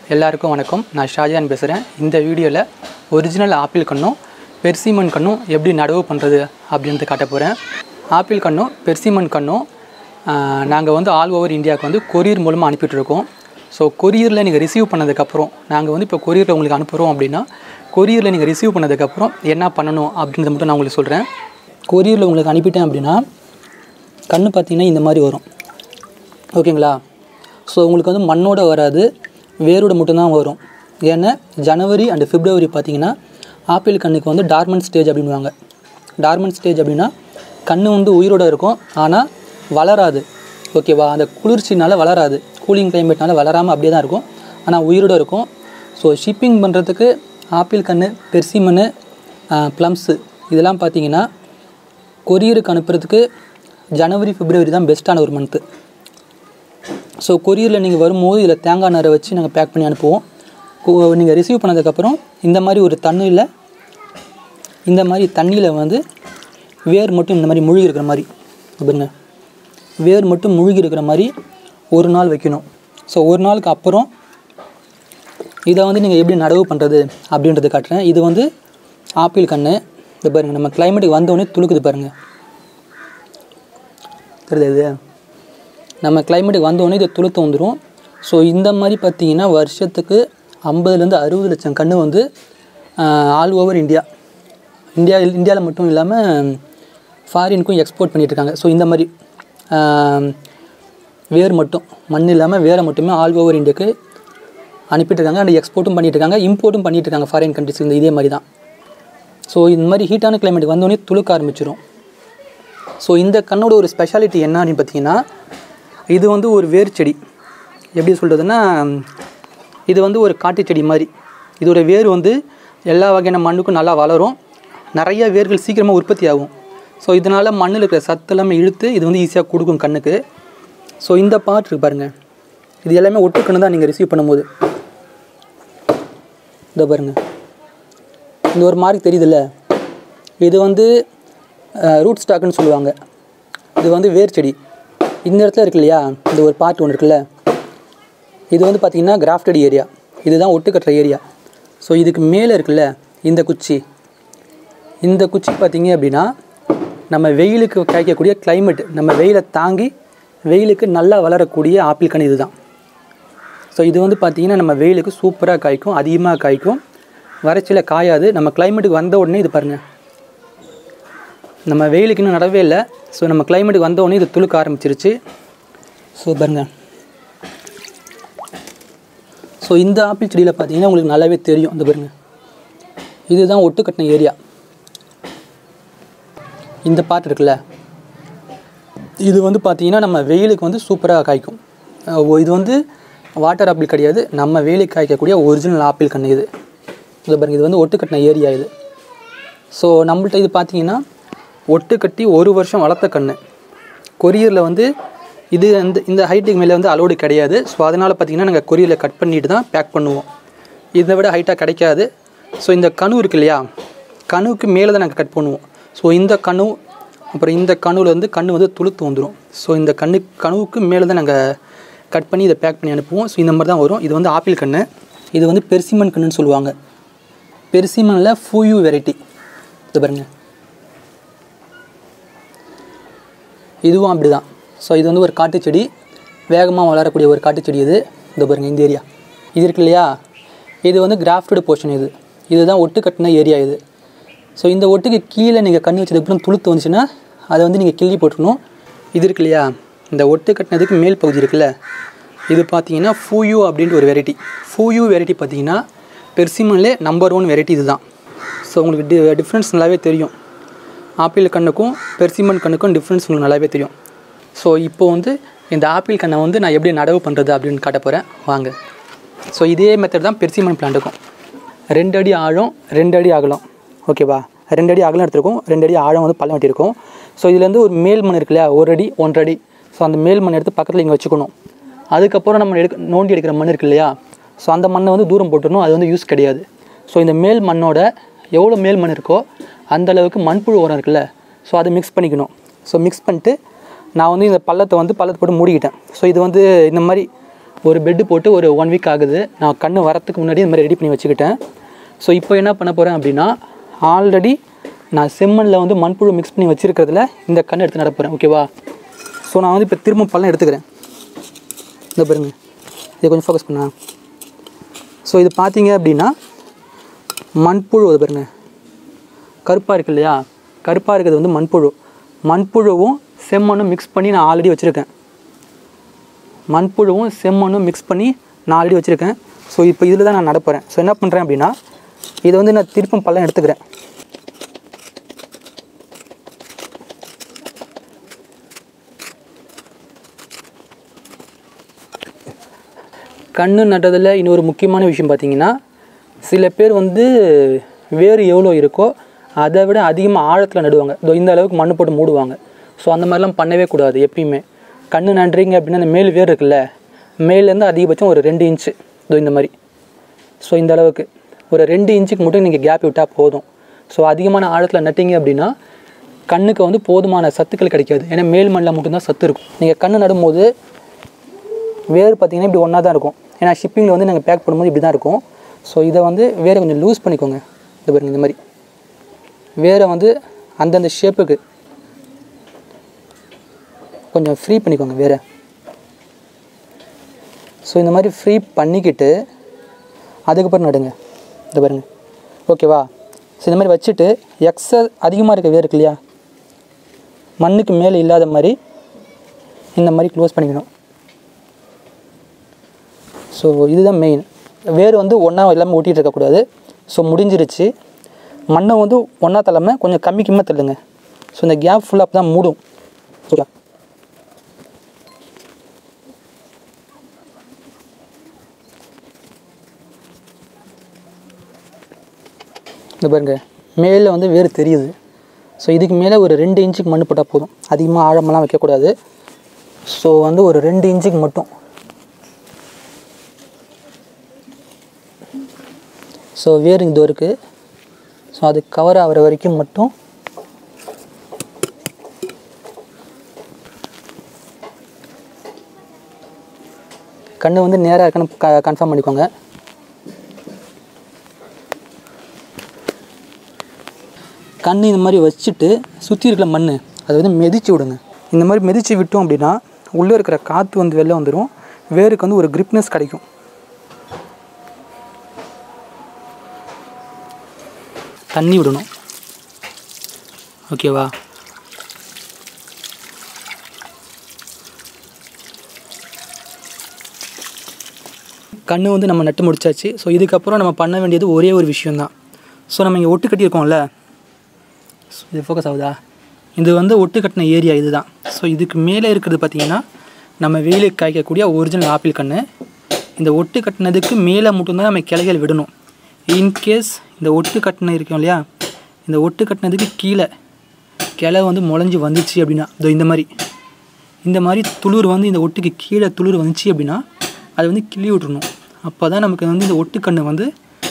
எல்லாருக்கும் வணக்கம் நான் ஷாஜான் பேசுகிறேன் இந்த வீடியோவில் ஒரிஜினல் ஆப்பிள் கண்ணும் பெர்சிமன் கண்ணும் எப்படி நடவு பண்ணுறது அப்படின்றது காட்ட போகிறேன் ஆப்பிள் கண்ணும் பெர்சிமன் கண்ணும் நாங்கள் வந்து ஆல் ஓவர் இந்தியாவுக்கு வந்து கொரியர் மூலமாக அனுப்பிட்டுருக்கோம் ஸோ கொரியரில் நீங்கள் ரிசீவ் பண்ணதுக்கப்புறம் நாங்கள் வந்து இப்போ கொரியரில் உங்களுக்கு அனுப்புகிறோம் அப்படின்னா கொரியரில் நீங்கள் ரிசீவ் பண்ணதுக்கப்புறம் என்ன பண்ணணும் அப்படின்றத மட்டும் நான் உங்களுக்கு சொல்கிறேன் கொரியரில் உங்களுக்கு அனுப்பிட்டேன் அப்படின்னா கண்ணு பார்த்தீங்கன்னா இந்த மாதிரி வரும் ஓகேங்களா ஸோ உங்களுக்கு வந்து மண்ணோட வராது வேரோட மட்டும்தான் வரும் ஏன்னா ஜனவரி அண்ட் பிப்ரவரி பார்த்தீங்கன்னா ஆப்பிள் கண்ணுக்கு வந்து டார்மன் ஸ்டேஜ் அப்படின்வாங்க டார்மன் ஸ்டேஜ் அப்படின்னா கண்ணு வந்து உயிரோட இருக்கும் ஆனால் வளராது ஓகேவா அந்த குளிர்ச்சினால வளராது கூலிங் கிளைமேட்னால வளராமல் அப்படியே தான் இருக்கும் ஆனால் உயிரோட இருக்கும் ஸோ ஷிப்பிங் பண்ணுறதுக்கு ஆப்பிள் கன்று பெர்சிமனு ப்ளம்ஸு இதெல்லாம் பார்த்தீங்கன்னா கொரியருக்கு அனுப்புறதுக்கு ஜனவரி பிப்ரவரி தான் பெஸ்ட்டான ஒரு மந்த்து ஸோ கொரியரில் நீங்கள் வரும்போது இதில் தேங்காய் நாரை வச்சு நாங்கள் பேக் பண்ணி அனுப்புவோம் நீங்கள் ரிசீவ் பண்ணதுக்கப்புறம் இந்த மாதிரி ஒரு தண்ணியில் இந்த மாதிரி தண்ணியில் வந்து வேர் மட்டும் இந்த மாதிரி முழுகி இருக்கிற மாதிரி பாருங்க வேர் மட்டும் முழுகி இருக்கிற மாதிரி ஒரு நாள் வைக்கணும் ஸோ ஒரு நாளுக்கு அப்புறம் இதை வந்து நீங்கள் எப்படி நடவு பண்ணுறது அப்படின்றத காட்டுறேன் இது வந்து ஆப்பிள் கன்று இது பாருங்கள் நம்ம கிளைமேட்டுக்கு வந்தோடனே துளுக்குது பாருங்கள் தெரியுது இது நம்ம கிளைமேட்டுக்கு வந்தோடனே இது துளுத்து வந்துடும் ஸோ இந்த மாதிரி பார்த்தீங்கன்னா வருஷத்துக்கு ஐம்பதுலேருந்து அறுபது லட்சம் கன்று வந்து ஆல் ஓவர் இந்தியா இந்தியா இந்தியாவில் மட்டும் இல்லாமல் ஃபாரினுக்கும் எக்ஸ்போர்ட் பண்ணிகிட்ருக்காங்க ஸோ இந்த மாதிரி ஆஹ், வேர் மட்டும் மண் இல்லாமல் வேரை மட்டுமே ஆல் ஓவர் இந்தியாவுக்கு அனுப்பிட்டு இருக்காங்க அண்ட் எக்ஸ்போர்ட்டும் பண்ணிட்டு இருக்காங்க இம்போர்ட்டும் பண்ணிட்டு இருக்காங்க ஃபாரின் கண்ட்ரிஸ்லேருந்து இதே மாதிரி தான் ஸோ இந்த மாதிரி ஹீட்டான கிளைமேட் வந்தோடனே துளுக்க ஆரம்பிச்சிடும் ஸோ இந்த கண்ணோட ஒரு ஸ்பெஷாலிட்டி என்ன அப்படின்னு பார்த்தீங்கன்னா இது வந்து ஒரு வேர் செடி எப்படி சொல்கிறதுன்னா இது வந்து ஒரு காட்டு செடி மாதிரி இதோட வேர் வந்து எல்லா வகையான மண்ணுக்கும் நல்லா வளரும் நிறைய வேர்கள் சீக்கிரமாக உற்பத்தி ஆகும் ஸோ இதனால் மண்ணில் இருக்கிற சத்து எல்லாமே இழுத்து இது வந்து ஈஸியாக கொடுக்கும் கண்ணுக்கு ஸோ இந்த பார்ட் இருக்கு பாருங்கள் இது எல்லாமே ஒட்டு கண்ணு தான் நீங்கள் ரிசீவ் பண்ணும்போது இதை பாருங்கள் இந்த ஒரு மார்க் தெரியுதுல்ல இது வந்து ரூட் ஸ்டாக்குன்னு சொல்லுவாங்க இது வந்து வேர் செடி இந்த இடத்துல இருக்கு இல்லையா இந்த ஒரு பார்ட் ஒன்று இருக்குல்ல இது வந்து பார்த்திங்கன்னா கிராஃப்டட் ஏரியா இதுதான் ஒட்டு கட்டுற ஏரியா ஸோ இதுக்கு மேலே இருக்குல்ல இந்த குச்சி இந்த குச்சி பார்த்தீங்க அப்படின்னா நம்ம வெயிலுக்கு காய்க்கக்கூடிய climate நம்ம வெயிலை தாங்கி வெயிலுக்கு நல்லா வளரக்கூடிய ஆப்பிள் கனி இதுதான் ஸோ இது வந்து பார்த்திங்கன்னா நம்ம வெயிலுக்கு சூப்பராக காய்க்கும் அதிகமாக காய்க்கும் வறட்சியில் காயாது நம்ம கிளைமேட்டுக்கு வந்த உடனே இது பாருங்கள் நம்ம வெயிலுக்கு இன்னும் நடவே இல்லை ஸோ நம்ம கிளைமேட்டுக்கு வந்த உடனே இது துளுக்க ஆரம்பிச்சிருச்சு ஸோ பாருங்க ஸோ இந்த ஆப்பிள் செடியில் பார்த்தீங்கன்னா உங்களுக்கு நல்லாவே தெரியும் இந்த பாருங்க இதுதான் ஒட்டு கட்டின ஏரியா இந்த பார்ட் இருக்குல்ல இது வந்து பார்த்தீங்கன்னா நம்ம வெயிலுக்கு வந்து சூப்பராக காய்க்கும் அஹ் ஓ- இது வந்து வாட்டர் ஆப்பிள் கிடையாது நம்ம வெயிலுக்கு காய்க்கக்கூடிய ஒரிஜினல் ஆப்பிள் கன்று இது இது பாருங்க இது வந்து ஒட்டு கட்டின ஏரியா இது ஸோ நம்மள்ட்ட இது பார்த்தீங்கன்னா ஒட்டு கட்டி ஒரு வருஷம் வளர்த்த கன்று கொரியரில் வந்து இது வந்து இந்த ஹைட்டுக்கு மேலே வந்து அலோடு கிடையாது ஸோ அதனால் பார்த்தீங்கன்னா நாங்கள் கொரியரில் கட் பண்ணிட்டு தான் பேக் பண்ணுவோம் இதை விட ஹைட்டாக கிடைக்காது ஸோ இந்த கணு இருக்கு இல்லையா கணுவுக்கு மேலே தான் நாங்கள் கட் பண்ணுவோம் ஸோ இந்த கணு அப்புறம் இந்த கணுவில் வந்து கண்ணு வந்து துளுத்து வந்துடும் ஸோ இந்த கண்ணு கணுவுக்கு மேலே தான் நாங்கள் கட் பண்ணி இதை பேக் பண்ணி அனுப்புவோம் ஸோ இந்த மாதிரி தான் வரும் இது வந்து ஆப்பிள் கன்று இது வந்து பெர்சிமன் கன்றுன்னு சொல்லுவாங்க பெர்சிமனில் ஃபூயூ வெரைட்டி இது பாருங்க இதுவும் அப்படி தான் ஸோ இது வந்து ஒரு காட்டுச் செடி வேகமாக வளரக்கூடிய ஒரு காட்டுச் செடி இது இது பாருங்க இந்த ஏரியா இது இருக்கு இல்லையா இது வந்து கிராஃப்டட் போர்ஷன் இது இதுதான் ஒட்டு கட்டின ஏரியா இது ஸோ இந்த ஒட்டுக்கு கீழே நீங்கள் கண்ணி வச்சதுக்கப்புறம் துளுத்து வந்துச்சுன்னா அதை வந்து நீங்கள் கிள்ளி போட்டுக்கணும் இது இருக்கு இல்லையா இந்த ஒட்டு கட்டினதுக்கு மேல் பகுதி இருக்குல்ல இது பார்த்தீங்கன்னா ஃபூயூ அப்படின்ட்டு ஒரு வெரைட்டி ஃபூயூ வெரைட்டி பார்த்தீங்கன்னா பெர்சிமன்லே நம்பர் ஒன் வெரைட்டி இதுதான் ஸோ உங்களுக்கு டி டிஃப்ரென்ஸ் நல்லாவே தெரியும் ஆப்பிள் கண்ணுக்கும் பெர்சிமன் கண்ணுக்கும் டிஃப்ரென்ஸ் உங்களுக்கு நல்லாவே தெரியும் ஸோ இப்போ வந்து இந்த ஆப்பிள் கண்ணை வந்து நான் எப்படி நடவு பண்ணுறது அப்படின்னு காட்ட போகிறேன் வாங்க ஸோ இதே மெத்தட் தான் பெர்சிமன் பிளான்ட்டுக்கும் ரெண்டு அடி ஆழம் ரெண்டு அடி அகலம் ஓகேவா ரெண்டு அடி அகலம் எடுத்திருக்கோம் ரெண்டு அடி ஆழம் வந்து பள்ளம் வெட்டியிருக்கோம் ஸோ இதுலேருந்து ஒரு மேல் மண் இருக்கு இல்லையா ஒரு அடி ஒன்றரை அடி ஸோ அந்த மேல் மண் எடுத்து பக்கத்தில் இங்கே வச்சுக்கணும் அதுக்கப்புறம் நம்ம எடுக்க நோண்டி எடுக்கிற மண் இருக்கு இல்லையா ஸோ அந்த மண்ணை வந்து தூரம் போட்டுடணும் அது வந்து யூஸ் கிடையாது ஸோ இந்த மேல் மண்ணோட எவ்வளோ மேல் மண் இருக்கோ அந்த அளவுக்கு மண்புழு உரம் இருக்குல்ல ஸோ அதை மிக்ஸ் பண்ணிக்கணும் ஸோ மிக்ஸ் பண்ணிட்டு நான் வந்து இந்த பள்ளத்தை வந்து பள்ளத்தை போட்டு மூடிக்கிட்டேன் ஸோ இது வந்து இந்த மாதிரி ஒரு பெட்டு போட்டு ஒரு ஒன் வீக் ஆகுது நான் கண்ணு வரத்துக்கு முன்னாடி இந்த மாதிரி ரெடி பண்ணி வச்சுக்கிட்டேன் ஸோ இப்போ என்ன பண்ண போகிறேன் அப்படின்னா ஆல்ரெடி நான் செம்மண்ணில் வந்து மண்புழு மிக்ஸ் பண்ணி வச்சுருக்கிறதுல இந்த கண்ணு எடுத்து நட போகிறேன் ஓகேவா ஸோ நான் வந்து இப்போ திரும்ப பள்ளம் எடுத்துக்கிறேன் இந்த பாருங்க இதை கொஞ்சம் ஃபோக்கஸ் பண்ணா ஸோ இது பார்த்தீங்க அப்படின்னா மண்புழு அது பாருங்க கருப்பாக இருக்கு இல்லையா கருப்பாக இருக்கிறது வந்து மண்புழு மண்புழுவும் செம்மண்ணும் மிக்ஸ் பண்ணி நான் ஆல்ரெடி வச்சுருக்கேன் மண்புழுவும் செம்மண்ணும் மிக்ஸ் பண்ணி நான் ஆல்ரெடி வச்சுருக்கேன் ஸோ இப்போ இதில் தான் நான் நடப்புறேன் ஸோ என்ன பண்ணுறேன் அப்படின்னா இதை வந்து நான் திருப்பும் பள்ளம் எடுத்துக்கிறேன் கண்ணு நட்டதில் இன்னொரு முக்கியமான விஷயம் பார்த்தீங்கன்னா சில பேர் வந்து வேர் எவ்வளோ இருக்கோ அதை விட அதிகமாக ஆழத்தில் நடுவாங்க இதோ இந்த அளவுக்கு மண்ணு போட்டு மூடுவாங்க ஸோ அந்த மாதிரிலாம் பண்ணவே கூடாது எப்பயுமே கண்ணு நடுறீங்க அப்படின்னா அந்த மேல் வேர் இருக்குல்ல மேலேருந்து அதிகபட்சம் ஒரு ரெண்டு இன்ச்சு இதோ இந்த மாதிரி ஸோ இந்த அளவுக்கு ஒரு ரெண்டு இன்ச்சுக்கு மட்டும் நீங்கள் கேப் விட்டால் போதும் ஸோ அதிகமான ஆழத்தில் நட்டிங்க அப்படின்னா கண்ணுக்கு வந்து போதுமான சத்துக்கள் கிடைக்காது ஏன்னா மேல் மண்ணில் மட்டும்தான் சத்து இருக்கும் நீங்கள் கண்ணு நடும்போது வேர் பார்த்தீங்கன்னா இப்படி ஒன்றா தான் இருக்கும் ஏன்னா ஷிப்பிங்கில் வந்து நாங்கள் பேக் பண்ணும்போது இப்படி தான் இருக்கும் ஸோ இதை வந்து வேரை கொஞ்சம் லூஸ் பண்ணிக்கோங்க இந்த பாருங்க இந்த மாதிரி வேரை வந்து அந்தந்த ஷேப்புக்கு கொஞ்சம் ஃப்ரீ பண்ணிக்கோங்க வேரை ஸோ இந்த மாதிரி ஃப்ரீ பண்ணிக்கிட்டு அதுக்கப்புறம் நடுங்க இந்த பாருங்க ஓகேவா ஸோ இந்த மாதிரி வச்சுட்டு எக்ஸஸ் அதிகமாக இருக்க வேர் இருக்கு இல்லையா மண்ணுக்கு மேலே இல்லாத மாதிரி இந்த மாதிரி க்ளோஸ் பண்ணிக்கணும் ஸோ இதுதான் மெயின் வேர் வந்து ஒன்றா எல்லாமே ஒட்டிகிட்டு இருக்கக்கூடாது ஸோ முடிஞ்சிருச்சு மண்ணை வந்து ஒன்றா தள்ளாமல் கொஞ்சம் கம்மி கம்மியாக தள்ளுங்க ஸோ இந்த கேப் ஃபுல்லாக அப்போ தான் மூடும் ஓகே இந்த பாருங்க மேலே வந்து வேர் தெரியுது ஸோ இதுக்கு மேலே ஒரு ரெண்டு இன்ச்சுக்கு மண் போட்டால் போதும் அதிகமாக ஆழமெல்லாம் வைக்கக்கூடாது ஸோ வந்து ஒரு ரெண்டு இன்ச்சுக்கு மட்டும் ஸோ வேர் இதோ இருக்குது ஸோ அது கவர் ஆகிற வரைக்கும் மட்டும் கண்ணு வந்து நேராக இருக்குன்னு க கன்ஃபார்ம் பண்ணிக்கோங்க கண் இந்த மாதிரி வச்சுட்டு சுற்றி இருக்கிற மண் அதை வந்து மிதிச்சு விடுங்க இந்த மாதிரி மிதித்து விட்டோம் அப்படின்னா உள்ளே இருக்கிற காற்று வந்து வெளில வந்துடும் வேருக்கு வந்து ஒரு கிரிப்னஸ் கிடைக்கும் தண்ணி விடணும் ஓகேவா கண்ணு வந்து நம்ம நட்டு முடிச்சாச்சு ஸோ இதுக்கப்புறம் நம்ம பண்ண வேண்டியது ஒரே ஒரு விஷயந்தான் ஸோ நம்ம இங்கே ஒட்டு கட்டியிருக்கோம்ல ஸோ இது ஃபோக்கஸ் ஆகுதா இது வந்து ஒட்டு கட்டின ஏரியா இதுதான் ஸோ இதுக்கு மேலே இருக்கிறது பார்த்திங்கன்னா நம்ம வெயிலுக்கு காய்க்கக்கூடிய ஒரிஜினல் ஆப்பிள் கன்று இந்த ஒட்டு கட்டினதுக்கு மேலே மட்டும்தான் நம்ம கிளைகள் விடணும் இன்கேஸ் இந்த ஒட்டு கட்டின இருக்கோம் இல்லையா இந்த ஒட்டு கட்டினதுக்கு கீழே கிளை வந்து முளைஞ்சி வந்துச்சு அப்படின்னா இதோ இந்த மாதிரி இந்த மாதிரி துளிர் வந்து இந்த ஒட்டுக்கு கீழே துளிர் வந்துச்சு அப்படின்னா அதை வந்து கிள்ளி விட்டுறணும் அப்போ தான் நமக்கு வந்து இந்த ஒட்டுக்கண்ணு வந்து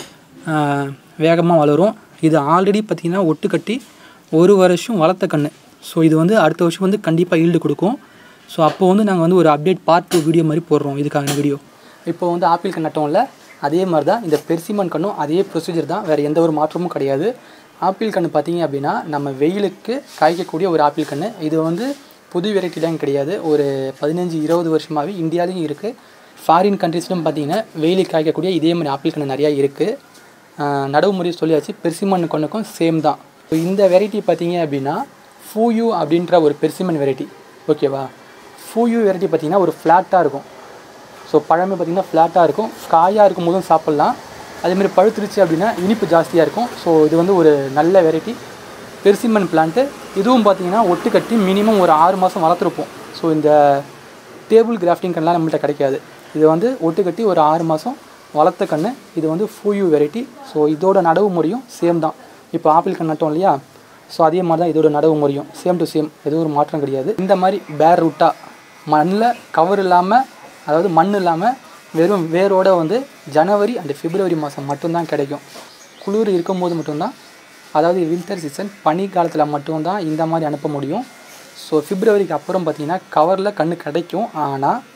வேகமாக வளரும் இது ஆல்ரெடி பார்த்திங்கன்னா ஒட்டு கட்டி ஒரு வருஷம் வளர்த்த கன்று ஸோ இது வந்து அடுத்த வருஷம் வந்து கண்டிப்பாக ஈல்டு கொடுக்கும் ஸோ அப்போ வந்து நாங்கள் வந்து ஒரு அப்டேட் பார்ட் டூ வீடியோ மாதிரி போடுறோம் இதுக்கான வீடியோ இப்போ வந்து ஆப்பிள் கண் நட்டோம்ல அதே மாதிரி தான் இந்த பெர்சிமன் கண்ணும் அதே ப்ரொசீஜர் தான் வேறு எந்த ஒரு மாற்றமும் கிடையாது ஆப்பிள் கன்று பார்த்தீங்க அப்படின்னா நம்ம வெயிலுக்கு காய்க்கக்கூடிய ஒரு ஆப்பிள் கன்று இது வந்து புது வெரைட்டிலாம் கிடையாது ஒரு பதினஞ்சு இருபது வருஷமாகவே இந்தியாவிலையும் இருக்குது ஃபாரின் கண்ட்ரீஸ்லையும் பார்த்தீங்கன்னா வெயிலுக்கு காய்க்கக்கூடிய இதே மாதிரி ஆப்பிள் கன்று நிறையா இருக்குது நடவு முறை சொல்லியாச்சு பெர்சிமன் கண்ணுக்கும் சேம் தான் இந்த வெரைட்டி பார்த்தீங்க அப்படின்னா ஃபூயூ அப்படின்ற ஒரு பெர்சிமன் வெரைட்டி ஓகேவா ஃபூயூ வெரைட்டி பார்த்தீங்கன்னா ஒரு ஃப்ளாட்டாக இருக்கும் ஸோ பழமே பார்த்திங்கன்னா ஃப்ளாட்டாக இருக்கும் காயாக இருக்கும் போதும் சாப்பிட்லாம் அதேமாதிரி பழுத்துருச்சு அப்படின்னா இனிப்பு ஜாஸ்தியாக இருக்கும் ஸோ இது வந்து ஒரு நல்ல வெரைட்டி பெர்சிமன் பிளான்ட்டு இதுவும் பார்த்தீங்கன்னா ஒட்டு கட்டி மினிமம் ஒரு ஆறு மாதம் வளர்த்துருப்போம் ஸோ இந்த டேபிள் கிராஃப்டிங் கண்ணெலாம் நம்மள்ட்ட கிடைக்காது இது வந்து ஒட்டு கட்டி ஒரு ஆறு மாதம் வளர்த்த கன்று இது வந்து ஃபூயூ வெரைட்டி ஸோ இதோட நடவு முறையும் சேம் தான் இப்போ ஆப்பிள் கண் நட்டோம் இல்லையா ஸோ அதே மாதிரி தான் இதோட நடவு முறையும் சேம் டு சேம் எதுவும் ஒரு மாற்றம் கிடையாது இந்த மாதிரி பேர் ரூட்டாக மண்ணில் கவர் இல்லாமல் அதாவது மண் இல்லாமல் வெறும் வேரோட வந்து ஜனவரி அண்ட் பிப்ரவரி மாதம் மட்டும்தான் கிடைக்கும் குளிர் இருக்கும்போது மட்டும்தான் அதாவது வின்டர் சீசன் பனி காலத்தில் மட்டும்தான் இந்த மாதிரி அனுப்ப முடியும் ஸோ பிப்ரவரிக்கு அப்புறம் பார்த்தீங்கன்னா கவரில் கன்று கிடைக்கும் ஆனால்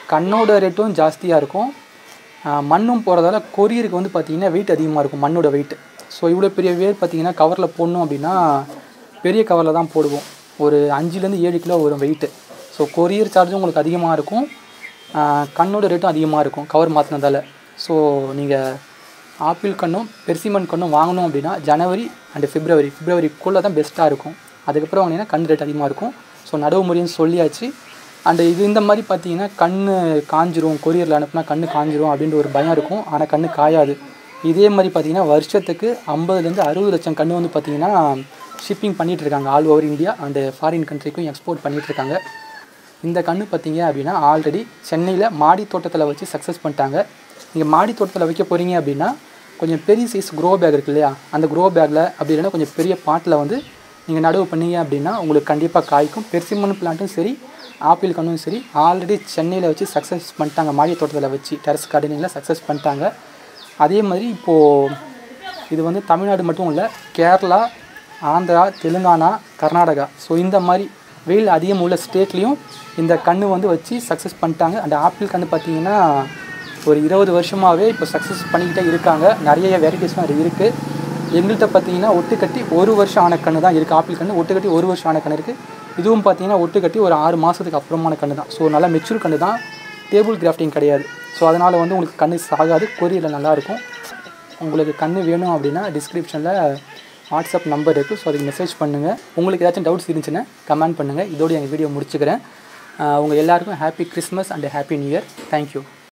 கண்ணோட ரேட்டும் ஜாஸ்தியாக இருக்கும் ஆஹ் மண்ணும் போகிறதால கொரியருக்கு வந்து பார்த்திங்கன்னா வெயிட் அதிகமாக இருக்கும் மண்ணோட வெயிட் ஸோ இவ்வளோ பெரிய வேர் பார்த்திங்கன்னா கவரில் போடணும் அப்படின்னா பெரிய கவரில் தான் போடுவோம் ஒரு அஞ்சுலேருந்து ஏழு கிலோ வரும் வெயிட்டு ஸோ கொரியர் சார்ஜும் உங்களுக்கு அதிகமாக இருக்கும் ஆஹ் கண்ணோட ரேட்டும் அதிகமாக இருக்கும் கவர் மாற்றினதால ஸோ நீங்கள் ஆப்பிள் கண்ணும் பெர்சிமன் கண்ணும் வாங்கணும் அப்படின்னா ஜனவரி அண்டு பிப்ரவரி பிப்ரவரிக்குள்ளே தான் பெஸ்ட்டாக இருக்கும் அதுக்கப்புறம் வாங்கினீங்கன்னா கண் ரேட் அதிகமாக இருக்கும் ஸோ நடவு முறைன்னு சொல்லியாச்சு அண்டு இது இந்த மாதிரி பார்த்தீங்கன்னா கண் காஞ்சிரும் கொரியரில் அனுப்புனா கண் காஞ்சிரும் அப்படின்ற ஒரு பயம் இருக்கும் ஆனால் கண் காயாது இதே மாதிரி பார்த்தீங்கன்னா வருஷத்துக்கு ஐம்பதுலேருந்து அறுபது லட்சம் கண் வந்து பார்த்தீங்கன்னா ஷிப்பிங் பண்ணிட்டு இருக்காங்க all over India and foreign கண்ட்ரிக்கும் எக்ஸ்போர்ட் பண்ணிட்டு இருக்காங்க இந்த கன்று பார்த்தீங்க அப்படின்னா ஆல்ரெடி சென்னையில் மாடி தோட்டத்தில் வச்சு சக்ஸஸ் பண்ணிட்டாங்க நீங்கள் மாடி தோட்டத்தில் வைக்க போகிறீங்க அப்படின்னா கொஞ்சம் பெரிய சைஸ் க்ரோ பேக் இருக்கு இல்லையா அந்த க்ரோ பேக்கில் அப்படி இல்லைன்னா கொஞ்சம் பெரிய பாட்டில் வந்து நீங்கள் நடவு பண்ணீங்க அப்படின்னா உங்களுக்கு கண்டிப்பாக காய்க்கும் பெர்சிமன் பிளான்ட்டும் சரி ஆப்பிள் கண்ணும் சரி ஆல்ரெடி சென்னையில் வச்சு சக்ஸஸ் பண்ணிட்டாங்க மாடி தோட்டத்தில் வச்சு டெரஸ் கார்டனிங்கில் சக்ஸஸ் பண்ணிட்டாங்க அதே மாதிரி இப்போது இது வந்து தமிழ்நாடு மட்டும் இல்லை கேரளா ஆந்திரா தெலுங்கானா கர்நாடகா ஸோ இந்த மாதிரி வெயில் அதிகம் உள்ள ஸ்டேட்லேயும் இந்த கன்று வந்து வச்சு சக்ஸஸ் பண்ணிட்டாங்க அந்த ஆப்பிள் கன்று பார்த்தீங்கன்னா ஒரு இருபது வருஷமாகவே இப்போ சக்ஸஸ் பண்ணிக்கிட்டே இருக்காங்க நிறைய வெரைட்டிஸ்லாம் அது இருக்குது எங்கள்கிட்ட பார்த்தீங்கன்னா ஒட்டு கட்டி ஒரு வருஷம் ஆன கன்று தான் இருக்குது ஆப்பிள் கன்று ஒட்டு கட்டி ஒரு வருஷம் ஆன கன்று இருக்குது இதுவும் பார்த்தீங்கன்னா ஒட்டு கட்டி ஒரு ஆறு மாதத்துக்கு அப்புறமான கன்று தான் ஸோ நல்லா மெச்சூர் கன்று தான் டேபிள் கிராஃப்டிங் கிடையாது ஸோ அதனால் வந்து உங்களுக்கு கன்று சாகாது கொரியரில் நல்லாயிருக்கும் உங்களுக்கு கன்று வேணும் அப்படின்னா டிஸ்கிரிப்ஷனில் வாட்ஸ்அப் நம்பர் இருக்குது ஸோ அதுக்கு மெசேஜ் பண்ணுங்கள் உங்களுக்கு ஏதாச்சும் டவுட்ஸ் இருந்துச்சுன்னா கமெண்ட் பண்ணுங்கள் இதோடு எங்கள் வீடியோ முடிச்சுக்கிறேன் உங்கள் எல்லாருக்கும் happy Christmas and happy new year thank you